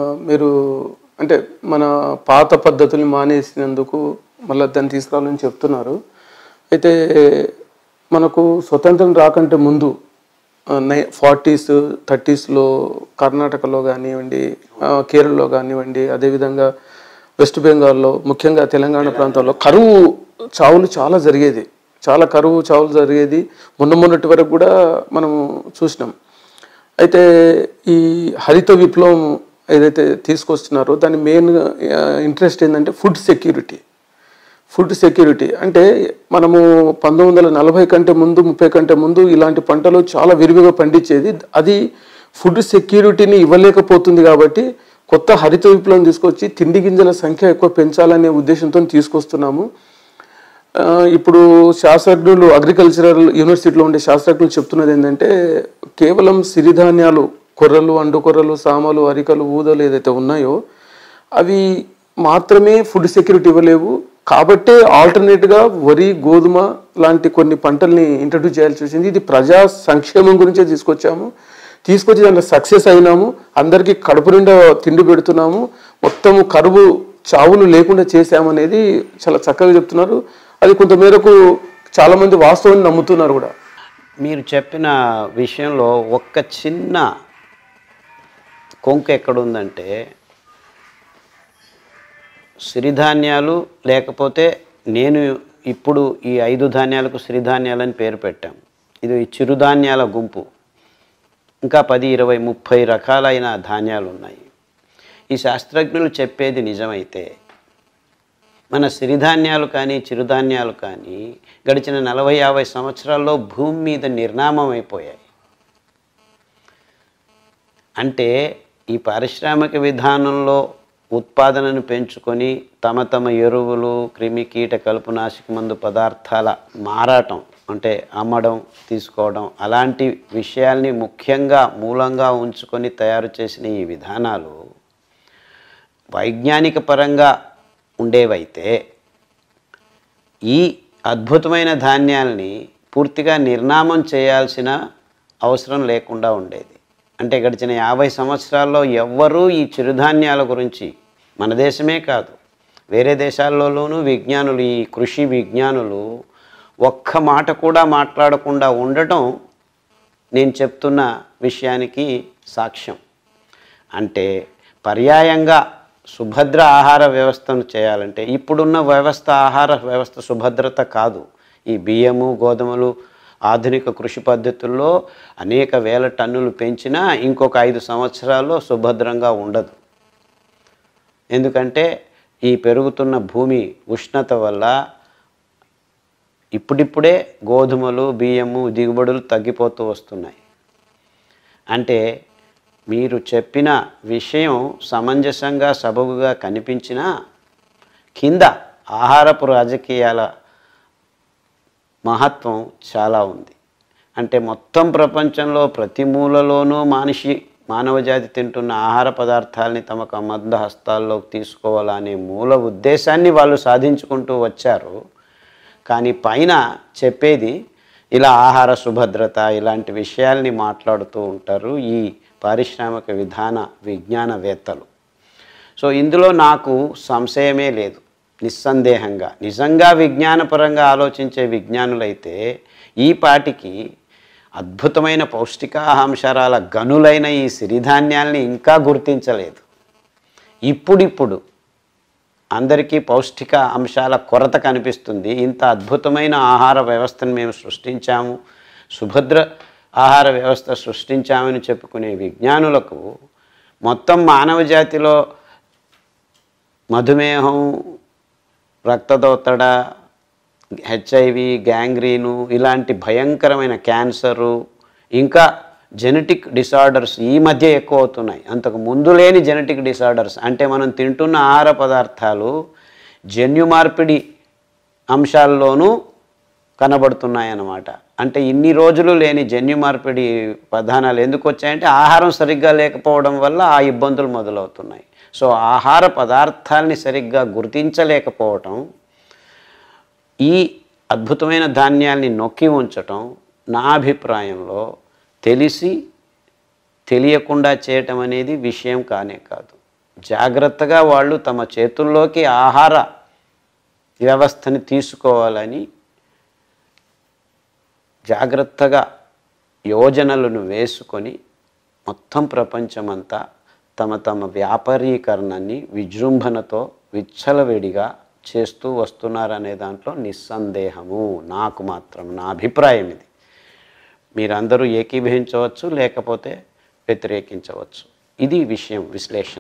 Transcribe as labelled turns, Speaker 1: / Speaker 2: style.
Speaker 1: మీరు అంటే మన పాత పద్ధతుల్ని మానేసినందుకు మళ్ళీ దాన్ని తీసుకురావాలని చెప్తున్నారు అయితే మనకు స్వతంత్రం రాకంటే ముందు నై ఫార్టీస్ థర్టీస్లో కర్ణాటకలో కానివ్వండి ఆ, కేరళలో కానివ్వండి అదేవిధంగా వెస్ట్ బెంగాల్లో ముఖ్యంగా తెలంగాణ ప్రాంతాల్లో కరువు చావులు చాలా జరిగేది చాలా కరువు చావులు జరిగేది మొన్న మొన్నటి వరకు కూడా మనం చూసినాం అయితే ఈ హరిత విప్లవం ఏదైతే తీసుకొస్తున్నారో దాని మెయిన్ ఇంట్రెస్ట్ ఏంటంటే ఫుడ్ సెక్యూరిటీ ఫుడ్ సెక్యూరిటీ అంటే మనము పంతొమ్మిది వందల నలభై కంటే ముందు ముప్పై కంటే ముందు ఇలాంటి పంటలు చాలా విరివిగా పండించేది అది ఫుడ్ సెక్యూరిటీని ఇవ్వలేకపోతుంది కాబట్టి కొత్త హరిత విప్లవం తీసుకొచ్చి తిండి గింజల సంఖ్య ఎక్కువ పెంచాలనే ఉద్దేశంతో తీసుకొస్తున్నాము ఆ, ఇప్పుడు శాస్త్రజ్ఞులు అగ్రికల్చరల్ యూనివర్సిటీలో ఉండే శాస్త్రజ్ఞులు చెప్తున్నది ఏంటంటే కేవలం సిరిధాన్యాలు కొర్రలు అండు కొర్రలు సామలు అరికలు ఊదలు ఏదైతే ఉన్నాయో అవి మాత్రమే ఫుడ్ సెక్యూరిటీ ఇవ్వలేవు కాబట్టే ఆల్టర్నేట్గా వరి గోధుమ లాంటి కొన్ని పంటల్ని ఇంట్రడ్యూస్ చేయాల్సి వచ్చింది ఇది ప్రజా సంక్షేమం గురించే తీసుకొచ్చాము తీసుకొచ్చి దాంట్లో సక్సెస్ అయినాము అందరికీ కడుపు నిండా తిండి పెడుతున్నాము మొత్తము కరువు చావులు లేకుండా చేశామనేది చాలా చక్కగా చెప్తున్నారు అది కొంతమేరకు చాలామంది వాస్తవాన్ని నమ్ముతున్నారు కూడా
Speaker 2: మీరు చెప్పిన విషయంలో ఒక్క చిన్న కొంక ఎక్కడుందంటే సిరిధాన్యాలు లేకపోతే నేను ఇప్పుడు ఈ ఐదు ధాన్యాలకు సిరిధాన్యాలని పేరు పెట్టాం ఇది ఈ చిరుధాన్యాల గుంపు ఇంకా పది ఇరవై ముప్పై రకాలైన ధాన్యాలు ఉన్నాయి ఈ శాస్త్రజ్ఞులు చెప్పేది నిజమైతే మన సిరిధాన్యాలు కానీ చిరుధాన్యాలు కానీ గడిచిన నలభై యాభై సంవత్సరాల్లో భూమి మీద నిర్నామం అయిపోయాయి అంటే ఈ పారిశ్రామిక విధానంలో ఉత్పాదనను పెంచుకొని తమ తమ ఎరువులు క్రిమి కీట కలుపునాశక మందు పదార్థాల మారాటం అంటే అమ్మడం తీసుకోవడం అలాంటి విషయాల్ని ముఖ్యంగా మూలంగా ఉంచుకొని తయారు చేసిన ఈ విధానాలు వైజ్ఞానిక పరంగా ఉండేవైతే ఈ అద్భుతమైన ధాన్యాల్ని పూర్తిగా నిర్నామం చేయాల్సిన అవసరం లేకుండా ఉండేది అంటే గడిచిన యాభై సంవత్సరాల్లో ఎవ్వరూ ఈ చిరుధాన్యాల గురించి మన దేశమే కాదు వేరే దేశాల్లోనూ విజ్ఞానులు ఈ కృషి విజ్ఞానులు ఒక్క మాట కూడా మాట్లాడకుండా ఉండటం నేను చెప్తున్న విషయానికి సాక్ష్యం అంటే పర్యాయంగా సుభద్ర ఆహార వ్యవస్థను చేయాలంటే ఇప్పుడున్న వ్యవస్థ ఆహార వ్యవస్థ సుభద్రత కాదు ఈ బియ్యము గోధుమలు ఆధునిక కృషి పద్ధతుల్లో అనేక వేల టన్నులు పెంచినా ఇంకొక ఐదు సంవత్సరాల్లో సుభద్రంగా ఉండదు ఎందుకంటే ఈ పెరుగుతున్న భూమి ఉష్ణత వల్ల ఇప్పుడిప్పుడే గోధుమలు బియ్యము దిగుబడులు తగ్గిపోతూ వస్తున్నాయి అంటే మీరు చెప్పిన విషయం సమంజసంగా సబబుగా కనిపించినా కింద ఆహారపు రాజకీయాల మహత్వం చాలా ఉంది అంటే మొత్తం ప్రపంచంలో ప్రతి మూలలోనూ మనిషి మానవజాతి తింటున్న ఆహార పదార్థాలని తమకు మంద హస్తాల్లోకి తీసుకోవాలనే మూల ఉద్దేశాన్ని వాళ్ళు సాధించుకుంటూ వచ్చారు కానీ పైన చెప్పేది ఇలా ఆహార సుభద్రత ఇలాంటి విషయాల్ని మాట్లాడుతూ ఉంటారు ఈ పారిశ్రామిక విధాన విజ్ఞానవేత్తలు సో ఇందులో నాకు సంశయమే లేదు నిస్సందేహంగా నిజంగా విజ్ఞానపరంగా ఆలోచించే విజ్ఞానులైతే ఈ పాటికి అద్భుతమైన పౌష్టికాహాంశాల గనులైన ఈ సిరిధాన్యాల్ని ఇంకా గుర్తించలేదు ఇప్పుడిప్పుడు అందరికీ పౌష్టిక అంశాల కొరత కనిపిస్తుంది ఇంత అద్భుతమైన ఆహార వ్యవస్థను మేము సృష్టించాము సుభద్ర ఆహార వ్యవస్థ సృష్టించామని చెప్పుకునే విజ్ఞానులకు మొత్తం మానవ జాతిలో మధుమేహం రక్తదొత్తడ హెచ్ఐవి గ్యాంగ్రీను ఇలాంటి భయంకరమైన క్యాన్సరు ఇంకా జెనెటిక్ డిసార్డర్స్ ఈ మధ్య ఎక్కువ అవుతున్నాయి అంతకు ముందు లేని జెనెటిక్ డిసార్డర్స్ అంటే మనం తింటున్న ఆహార పదార్థాలు జన్యు మార్పిడి అంశాల్లోనూ కనబడుతున్నాయి అన్నమాట అంటే ఇన్ని రోజులు లేని జన్యు మార్పిడి ప్రధానాలు ఎందుకు వచ్చాయంటే ఆహారం సరిగ్గా లేకపోవడం వల్ల ఆ ఇబ్బందులు మొదలవుతున్నాయి సో ఆహార పదార్థాలని సరిగ్గా గుర్తించలేకపోవటం ఈ అద్భుతమైన ధాన్యాల్ని నొక్కి ఉంచటం నా అభిప్రాయంలో తెలిసి తెలియకుండా చేయటం అనేది విషయం కానే కాదు జాగ్రత్తగా వాళ్ళు తమ చేతుల్లోకి ఆహార వ్యవస్థని తీసుకోవాలని జాగ్రత్తగా యోజనలను వేసుకొని మొత్తం ప్రపంచమంతా తమ తమ వ్యాపారీకరణని విజృంభణతో విచ్చలవిడిగా చేస్తూ వస్తున్నారనే దాంట్లో నిస్సందేహము నాకు మాత్రం నా అభిప్రాయం ఇది మీరందరూ ఏకీభవించవచ్చు లేకపోతే వ్యతిరేకించవచ్చు ఇది విషయం విశ్లేషణ